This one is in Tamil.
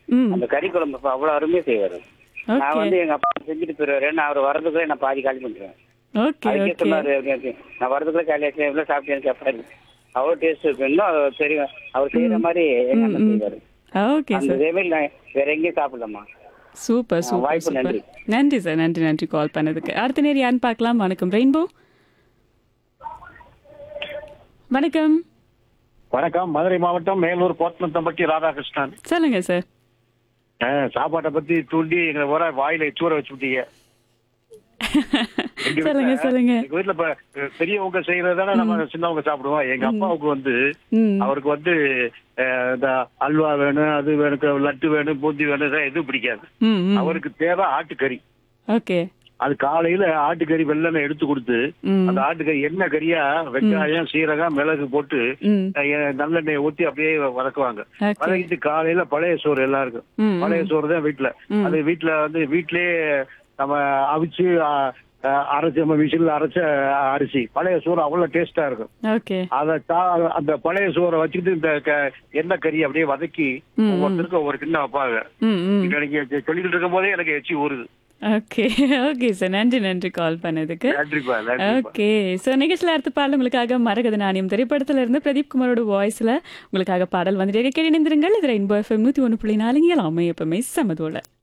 ம் அந்த கறி குழம்பு அப்ப அவ்வளவு அருமையா செய்வாரு நான் ஓகே வந்து எங்க அப்பா செஞ்சுட்டு போயிருவாரு நான் அவர் வரதுக்குள்ள நான் பாதி காலி பண்ணிடுவேன் ஓகே அதுக்கே ஓகே சொன்னாரு அப்படின்ட்டு. நான் வரதுக்குள்ள காலி ஆச்சு எவ்வளவு சாப்பிட்டேன்னு கேட்பாரு அவ்வளோ டேஸ்ட் இருக்கு இன்னும் அவர் தெரியும் அவர் செய்யற மாதிரி எங்க அண்ணன் செய்வாரு ஓகே அந்த சார் இதே மாதிரி நான் வேற எங்கேயும் சாப்பிடலாமா சூப்பர் ஆ, சூப்பர் வாய்ப்பு சூப்பர் நன்றி. நன்றி சார் நன்றி நன்றி கால் பண்ணதுக்கு அடுத்த நேரம் யாருன்னு பார்க்கலாம் வணக்கம் ரெயின்போ வணக்கம் வணக்கம் மதுரை மாவட்டம் மேலூர் போத்தனத்தம்பட்டி ராதாகிருஷ்ணன் சொல்லுங்க சார் அஹ், சாப்பாட்டை பத்தி தூண்டி எங்களை வர வாயில சூற வச்சு விட்டீங்க எங்க சொல்லுங்க வீட்ல- சொல்லுங்க எங்க வீட்டுல இப்ப அஹ், பெரியவங்க செய்யறதானே நம்ம சின்னவங்க சாப்பிடுவோம் எங்க அப்பாவுக்கு வந்து ம் அவருக்கு வந்து அஹ், இந்த அல்வா வேணும் அது வேணும் லட்டு வேணும் பூந்தி வேணும் இதெல்லாம் எதுவும் பிடிக்காது ம் ம் அவருக்கு தேவை ஆட்டுக்கறி ஓகே அது காலையில ஆட்டுக்கறி வெள்ளெண்ணெய் எடுத்து கொடுத்து ம் அந்த ஆட்டுக்கறி எண்ணெய் கறியா வெங்காயம் சீரகம் மிளகு போட்டு ம் அஹ், நல்லெண்ணெயை ஊத்தி அப்படியே வதக்குவாங்க ஓகே வதக்கிட்டு காலையில பழைய சோறு எல்லாம் இருக்கும் ம் பழைய சோறு தான் வீட்டுல ம். அது வீட்டுல வந்து வீட்லயே நம்ம அவிச்சு அ, அ, அரைச்சு நம்ம விசில் அரைச்ச அரிசி பழைய சோறு அவ்வளவு டேஸ்டா இருக்கும் ஓகே அத தா- அந்த பழைய சோறை வச்சுக்கிட்டு இந்த க- எண்ணெய் கறி அப்படியே வதக்கி ம், ம். ஒவ்வொருத்தருக்கும் ஒவ்வொரு கிண்ணம் வைப்பாங்க ம் ம் இப்ப நீங்க சொல்லிக்கிட்டு இருக்கும் போதே எனக்கு எச்சி ஊறுது ஓகே ஓகே சார் நன்றி நன்றி கால் பண்ணதுக்கு நன்றிப்பா நன்றிப்பா ஓகே ஸோ நிகழ்ச்சியில் அடுத்த பாடல் உங்களுக்காக மரகத நாணயம் திரைப்படத்துல இருந்து பிரதீப் குமாரோட வாய்ஸ்ல உங்களுக்காக பாடல் வந்துட்டு கேட்டு இணைந்திருங்கள் இது ரெயின்போ எஃப்எம் நூற்றி ஒன்று புள்ளி நாலுங்க எல்லாமே எப்பவுமே சமதோல